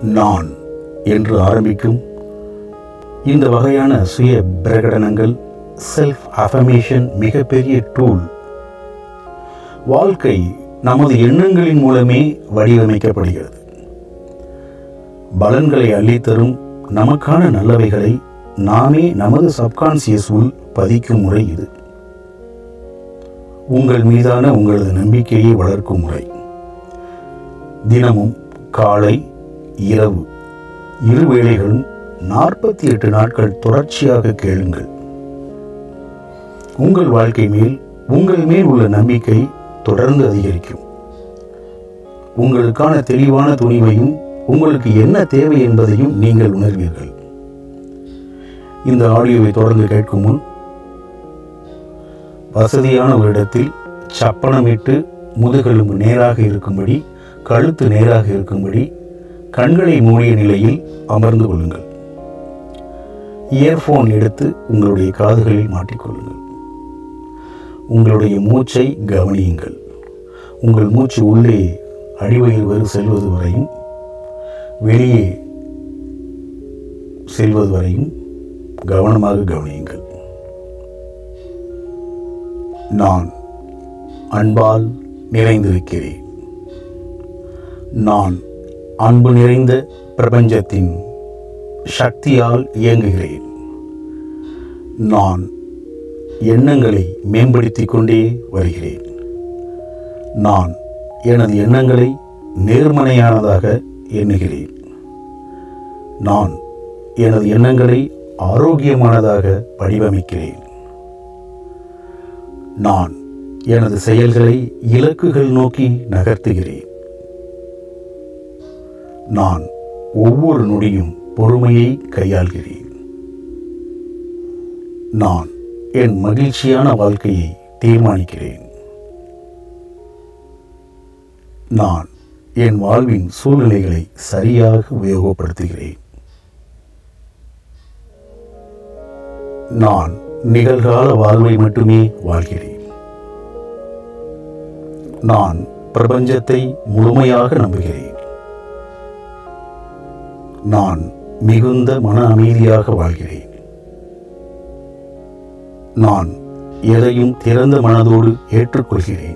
நான் என்று ஆரம்பிக்கும் இந்த வகையான சுய பிரகடனங்கள் செல்ஃப் அஃபர்மேஷன் மிகப்பெரிய டூல் வாழ்க்கை நமது எண்ணங்களின் மூலமே வடிவமைக்கப்படுகிறது பலன்களை அள்ளித்தரும் நமக்கான நல்லவைகளை நாமே நமது சப்கான்சியஸ் உள் பதிக்கும் முறை இது உங்கள் மீதான உங்களது நம்பிக்கையை வளர்க்கும் முறை தினமும் காலை இரவு இரு வேளைகளும் நாற்பத்தி எட்டு நாட்கள் தொடர்ச்சியாக கேளுங்கள் உங்கள் வாழ்க்கை மேல் உங்கள் மேல் உள்ள நம்பிக்கை தொடர்ந்து அதிகரிக்கும் உங்களுக்கான தெளிவான துணிவையும் உங்களுக்கு என்ன தேவை என்பதையும் நீங்கள் உணர்வீர்கள் இந்த ஆடியோவை தொடர்ந்து கேட்கும் முன் வசதியான ஒரு இடத்தில் சப்பனமிட்டு முதுகெலும்பு நேராக இருக்கும்படி கழுத்து நேராக இருக்கும்படி கண்களை மூடிய நிலையில் அமர்ந்து கொள்ளுங்கள் இயர்ஃபோன் எடுத்து உங்களுடைய காதுகளில் மாட்டிக்கொள்ளுங்கள் உங்களுடைய மூச்சை கவனியுங்கள் உங்கள் மூச்சு உள்ளே அடிவயிறு வரை செல்வது வரையும் வெளியே செல்வது வரையும் கவனமாக கவனியுங்கள் நான் அன்பால் நிறைந்திருக்கிறேன் நான் அன்பு நிறைந்த பிரபஞ்சத்தின் சக்தியால் இயங்குகிறேன் நான் எண்ணங்களை மேம்படுத்திக் கொண்டே வருகிறேன் நான் எனது எண்ணங்களை நேர்மறையானதாக எண்ணுகிறேன் நான் எனது எண்ணங்களை ஆரோக்கியமானதாக வடிவமைக்கிறேன் நான் எனது செயல்களை இலக்குகள் நோக்கி நகர்த்துகிறேன் நான் ஒவ்வொரு நொடியும் பொறுமையை கையாள்கிறேன் நான் என் மகிழ்ச்சியான வாழ்க்கையை தீர்மானிக்கிறேன் நான் என் வாழ்வின் சூழ்நிலைகளை சரியாக உபயோகப்படுத்துகிறேன் நான் நிகழ்கால வாழ்வை மட்டுமே வாழ்கிறேன் நான் பிரபஞ்சத்தை முழுமையாக நம்புகிறேன் நான் மிகுந்த மன அமைதியாக வாழ்கிறேன் நான் எதையும் திறந்த மனதோடு ஏற்றுக்கொள்கிறேன்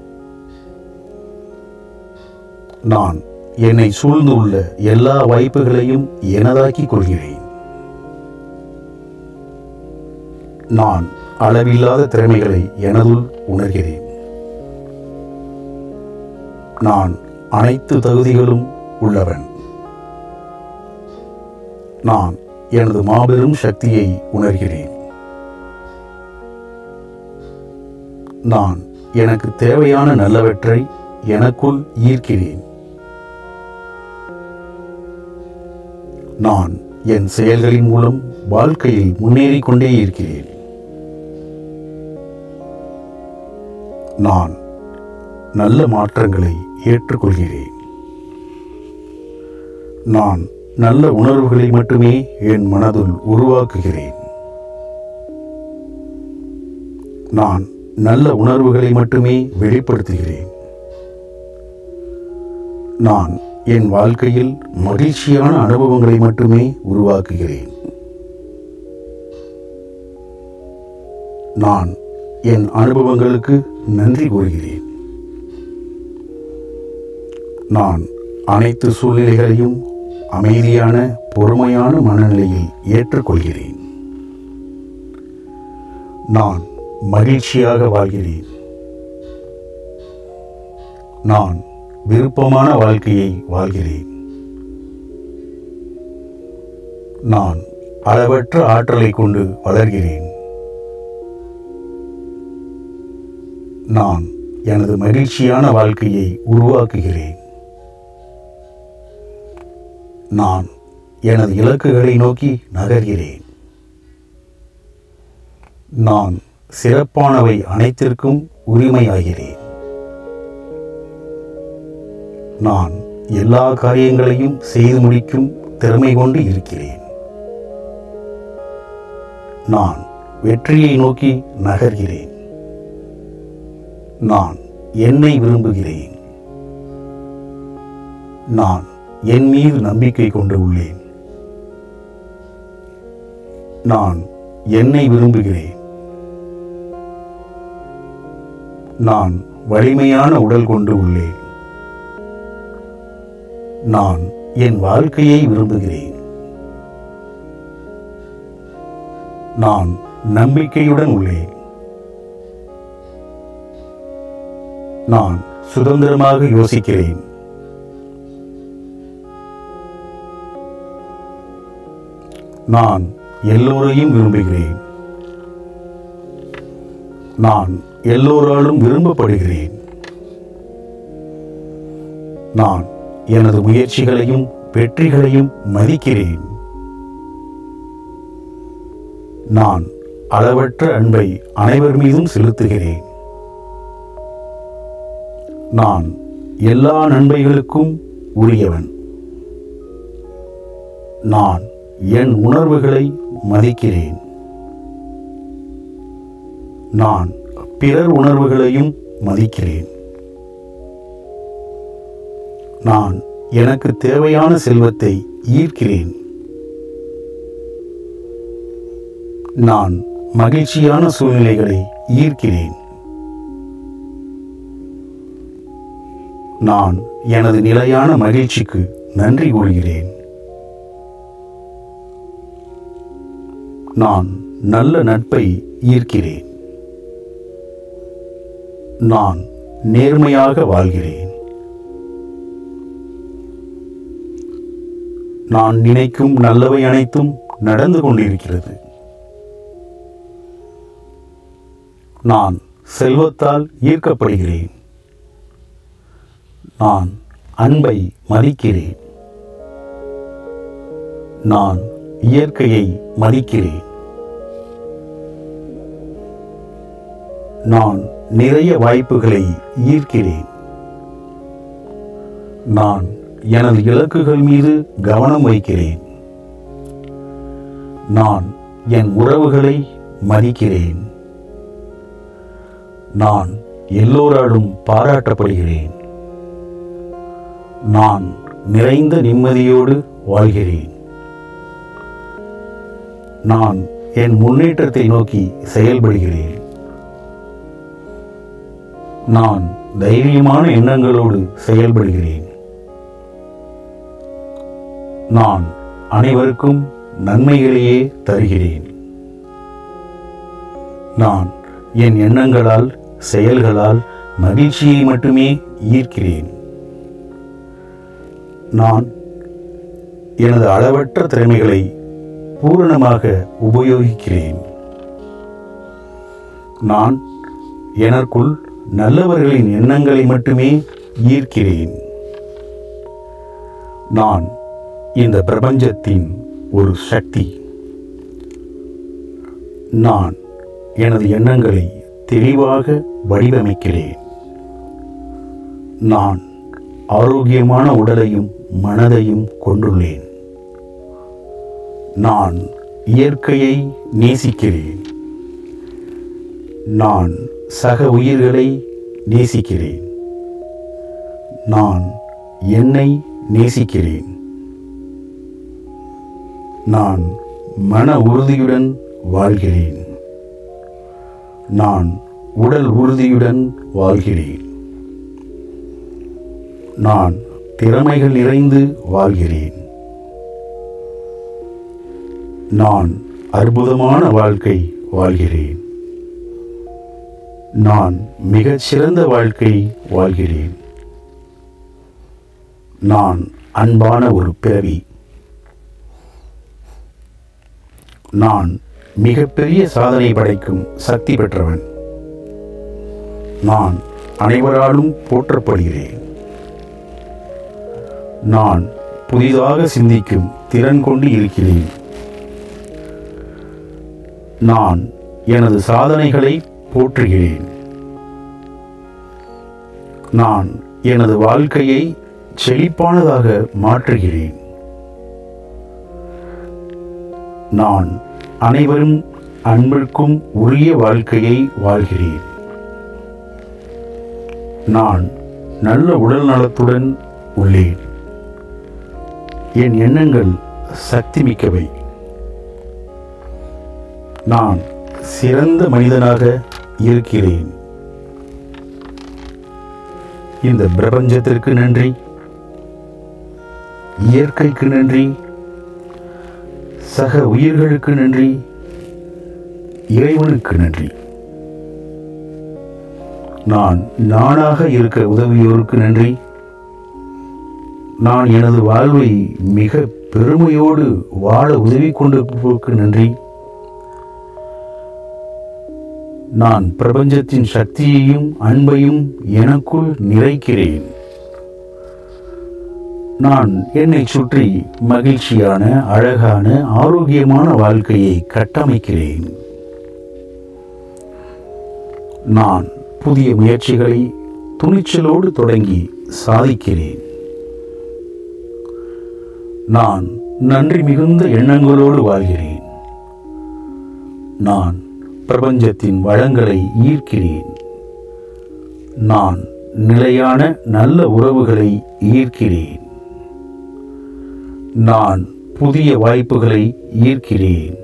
நான் என்னை சூழ்ந்துள்ள எல்லா வாய்ப்புகளையும் எனதாக்கிக் கொள்கிறேன் நான் அளவில்லாத திறமைகளை எனதுள் உணர்கிறேன் நான் அனைத்து தகுதிகளும் உள்ளவன் நான் எனது மாபெரும் சக்தியை உணர்கிறேன் நான் எனக்கு தேவையான நல்லவற்றை எனக்குள் ஈர்க்கிறேன் நான் என் செயல்களின் மூலம் வாழ்க்கையில் முன்னேறிக் கொண்டே இருக்கிறேன் நான் நல்ல மாற்றங்களை ஏற்றுக்கொள்கிறேன் நான் நல்ல உணர்வுகளை மட்டுமே என் மனதுள் உருவாக்குகிறேன் நான் நல்ல உணர்வுகளை மட்டுமே வெளிப்படுத்துகிறேன் நான் என் வாழ்க்கையில் மகிழ்ச்சியான அனுபவங்களை மட்டுமே உருவாக்குகிறேன் நான் என் அனுபவங்களுக்கு நன்றி கூறுகிறேன் நான் அனைத்து சூழ்நிலைகளையும் அமைதியான பொறுமையான மனநிலையில் ஏற்றுக்கொள்கிறேன் நான் மகிழ்ச்சியாக வாழ்கிறேன் நான் விருப்பமான வாழ்க்கையை வாழ்கிறேன் நான் அளவற்ற ஆற்றலை கொண்டு வளர்கிறேன் நான் எனது மகிழ்ச்சியான வாழ்க்கையை உருவாக்குகிறேன் நான் எனது இலக்குகளை நோக்கி நகர்கிறேன் நான் சிறப்பானவை அனைத்திற்கும் உரிமையாகிறேன் நான் எல்லா காரியங்களையும் செய்து முடிக்கும் திறமை கொண்டு இருக்கிறேன் நான் வெற்றியை நோக்கி நகர்கிறேன் நான் என்னை விரும்புகிறேன் நான் என் மீது நம்பிக்கை கொண்டு உள்ளேன் நான் என்னை விரும்புகிறேன் நான் வலிமையான உடல் கொண்டு உள்ளேன் நான் என் வாழ்க்கையை விரும்புகிறேன் நான் நம்பிக்கையுடன் உள்ளேன் நான் சுதந்திரமாக யோசிக்கிறேன் நான் எல்லோரையும் விரும்புகிறேன் நான் எல்லோராலும் விரும்பப்படுகிறேன் நான் எனது முயற்சிகளையும் வெற்றிகளையும் மதிக்கிறேன் நான் அளவற்ற அன்பை அனைவர் மீதும் செலுத்துகிறேன் நான் எல்லா நன்மைகளுக்கும் உரியவன் நான் என் உணர்வுகளை மதிக்கிறேன் நான் பிறர் உணர்வுகளையும் மதிக்கிறேன் நான் எனக்கு தேவையான செல்வத்தை ஈர்க்கிறேன் நான் மகிழ்ச்சியான சூழ்நிலைகளை ஈர்க்கிறேன் நான் எனது நிலையான மகிழ்ச்சிக்கு நன்றி கூறுகிறேன் நான் நல்ல நட்பை ஈர்க்கிறேன் நான் நேர்மையாக வாழ்கிறேன் நான் நினைக்கும் நல்லவை அனைத்தும் நடந்து கொண்டிருக்கிறது நான் செல்வத்தால் ஈர்க்கப்படுகிறேன் நான் அன்பை மதிக்கிறேன் நான் இயற்கையை மதிக்கிறேன் நான் நிறைய வாய்ப்புகளை ஈர்க்கிறேன் நான் எனது இலக்குகள் மீது கவனம் வைக்கிறேன் நான் என் உறவுகளை மதிக்கிறேன் நான் எல்லோராலும் பாராட்டப்படுகிறேன் நான் நிறைந்த நிம்மதியோடு வாழ்கிறேன் நான் என் முன்னேற்றத்தை நோக்கி செயல்படுகிறேன் நான் தைரியமான எண்ணங்களோடு செயல்படுகிறேன் நான் அனைவருக்கும் நன்மைகளையே தருகிறேன் நான் என் எண்ணங்களால் செயல்களால் மகிழ்ச்சியை மட்டுமே ஈர்க்கிறேன் நான் எனது அளவற்ற திறமைகளை பூரணமாக உபயோகிக்கிறேன் நான் எனக்குள் நல்லவர்களின் எண்ணங்களை மட்டுமே ஈர்க்கிறேன் நான் இந்த பிரபஞ்சத்தின் ஒரு சக்தி நான் எனது எண்ணங்களை தெளிவாக வடிவமைக்கிறேன் நான் ஆரோக்கியமான உடலையும் மனதையும் கொண்டுள்ளேன் நான் இயற்கையை நேசிக்கிறேன் நான் சக உயிர்களை நேசிக்கிறேன் நான் என்னை நேசிக்கிறேன் நான் மன உறுதியுடன் வாழ்கிறேன் நான் உடல் உறுதியுடன் வாழ்கிறேன் நான் திறமைகள் நிறைந்து வாழ்கிறேன் நான் அற்புதமான வாழ்க்கை வாழ்கிறேன் நான் மிகச்சிறந்த வாழ்க்கை வாழ்கிறேன் நான் அன்பான ஒரு பிறவி நான் மிகப்பெரிய சாதனை படைக்கும் சக்தி பெற்றவன் நான் அனைவராலும் போற்றப்படுகிறேன் நான் புதிதாக சிந்திக்கும் திறன் கொண்டு இருக்கிறேன் நான் எனது சாதனைகளை போற்றுகிறேன் நான் எனது வாழ்க்கையை செழிப்பானதாக மாற்றுகிறேன் நான் அனைவரும் அன்பிற்கும் உரிய வாழ்க்கையை வாழ்கிறேன் நான் நல்ல உடல் நலத்துடன் உள்ளேன் என் எண்ணங்கள் சக்தி மிக்கவை நான் சிறந்த மனிதனாக இருக்கிறேன் இந்த பிரபஞ்சத்திற்கு நன்றி இயற்கைக்கு நன்றி சக உயிர்களுக்கு நன்றி இறைவனுக்கு நன்றி நான் நானாக இருக்க உதவியோருக்கு நன்றி நான் எனது வாழ்வை மிக பெருமையோடு வாழ உதவி கொண்டிருப்போருக்கு நன்றி நான் பிரபஞ்சத்தின் சக்தியையும் அன்பையும் எனக்குள் நிறைக்கிறேன் நான் என்னை சுற்றி மகிழ்ச்சியான அழகான ஆரோக்கியமான வாழ்க்கையை கட்டமைக்கிறேன் நான் புதிய முயற்சிகளை துணிச்சலோடு தொடங்கி சாதிக்கிறேன் நான் நன்றி மிகுந்த எண்ணங்களோடு வாழ்கிறேன் நான் பிரபஞ்சத்தின் வளங்களை ஈர்க்கிறேன் நான் நிலையான நல்ல உறவுகளை ஈர்க்கிறேன் நான் புதிய வாய்ப்புகளை ஈர்க்கிறேன்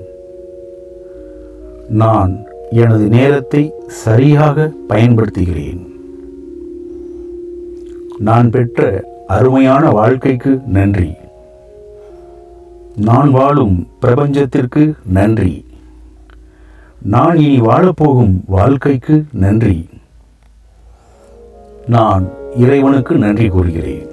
நான் எனது நேரத்தை சரியாக பயன்படுத்துகிறேன் நான் பெற்ற அருமையான வாழ்க்கைக்கு நன்றி நான் வாழும் பிரபஞ்சத்திற்கு நன்றி நான் இனி வாழப்போகும் வாழ்க்கைக்கு நன்றி நான் இறைவனுக்கு நன்றி கூறுகிறேன்